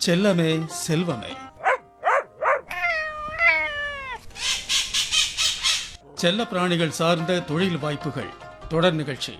செல்லமே செல்வமே செல்ல பிராணிகள் சார்ந்த தொழில் வாய்ப்புகள் தொடர் நிகழ்ச்சி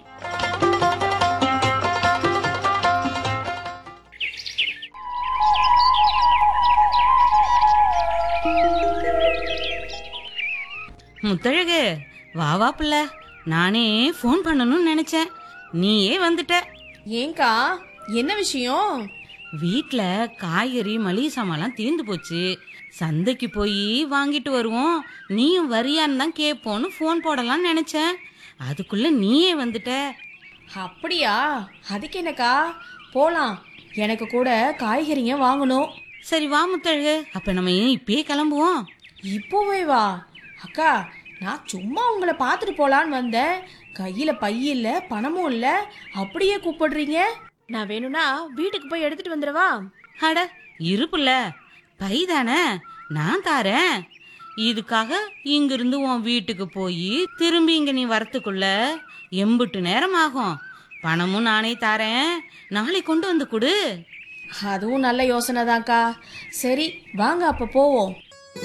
முத்தழகு வா வா புள்ள நானே ஃபோன் பண்ணணும்னு நினைச்சேன் நீயே வந்துட்ட ஏங்கா என்ன விஷயம் வீட்ல காய்கறி மளிகை சாமான்லாம் தீர்ந்து போச்சு சந்தைக்கு போய் வாங்கிட்டு வருவோம் நீயும் வரியான்னு தான் கேட்போன்னு ஃபோன் போடலாம்னு நினைச்சேன் அதுக்குள்ள நீயே வந்துட்ட அப்படியா அதுக்கு என்னக்கா போலாம் எனக்கு கூட காய்கறிங்க வாங்கணும் சரி வா முத்தழகு அப்ப நம்ம ஏன் இப்பயே கிளம்புவோம் இப்போவே வா அக்கா நான் சும்மா உங்களை பார்த்துட்டு போலான்னு வந்தேன் கையில பை இல்ல பணமும் இல்ல அப்படியே கூப்பிடுறீங்க நான் வேணும்னா வீட்டுக்கு போய் எடுத்துட்டு வந்துடவா அட இருப்புல பை தானே நான் தாரேன் இதுக்காக இங்கிருந்து உன் வீட்டுக்கு போய் திரும்பி இங்க நீ வரத்துக்குள்ள எம்புட்டு நேரம் ஆகும் பணமும் நானே தாரேன் நாளை கொண்டு வந்து கொடு அதுவும் நல்ல யோசனை தான்க்கா சரி வாங்க அப்ப போவோம்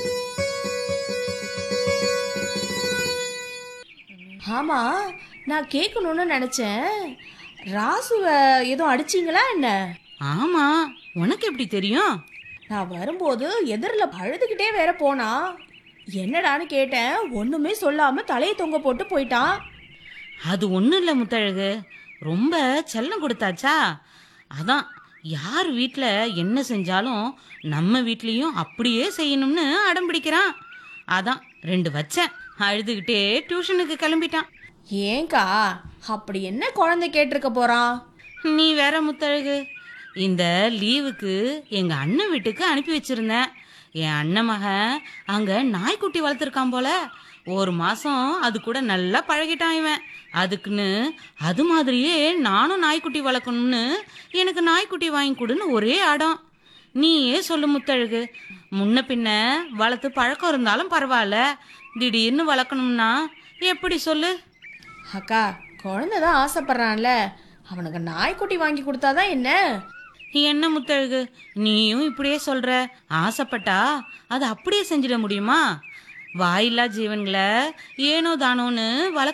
ஆமா நான் கேட்கணும்னு நினைச்சேன் ராசுவ ஏதோ அடிச்சிங்களா என்ன ஆமா உனக்கு எப்படி தெரியும் நான் வரும்போது எதிரில் அழுதுகிட்டே வேற போனா என்னடான்னு கேட்டேன் ஒண்ணுமே சொல்லாம தலையை தொங்க போட்டு போயிட்டான் அது ஒன்றும் இல்லை முத்தழகு ரொம்ப செல்லம் கொடுத்தாச்சா அதான் யார் வீட்டில் என்ன செஞ்சாலும் நம்ம வீட்லேயும் அப்படியே செய்யணும்னு அடம் பிடிக்கிறான் அதான் ரெண்டு வச்சேன் அழுதுகிட்டே டியூஷனுக்கு கிளம்பிட்டான் ஏங்கா அப்படி என்ன குழந்தை கேட்டிருக்க போறான் நீ வேற முத்தழகு இந்த லீவுக்கு எங்க அண்ணன் வீட்டுக்கு அனுப்பி வச்சிருந்தேன் என் அண்ணன் மகன் அங்க நாய்க்குட்டி வளர்த்துருக்கான் போல ஒரு மாசம் அது கூட நல்லா பழகிட்டான் இவன் அதுக்குன்னு அது மாதிரியே நானும் நாய்க்குட்டி வளர்க்கணும்னு எனக்கு நாய்க்குட்டி வாங்கி கொடுன்னு ஒரே அடம் நீயே சொல்லு முத்தழகு முன்ன பின்ன வளர்த்து பழக்கம் இருந்தாலும் பரவாயில்ல திடீர்னு வளர்க்கணும்னா எப்படி சொல்லு அக்கா குழந்தை தான் ஆசைப்படுறான்ல அவனுக்கு நாய்க்குட்டி வாங்கி கொடுத்தாதான் என்ன என்ன முத்தழகு நீயும் இப்படியே சொல்ற ஆசைப்பட்டா அது அப்படியே செஞ்சிட முடியுமா வாயில்லா ஜீவன்களை ஏனோ தானோன்னு வளர்க்க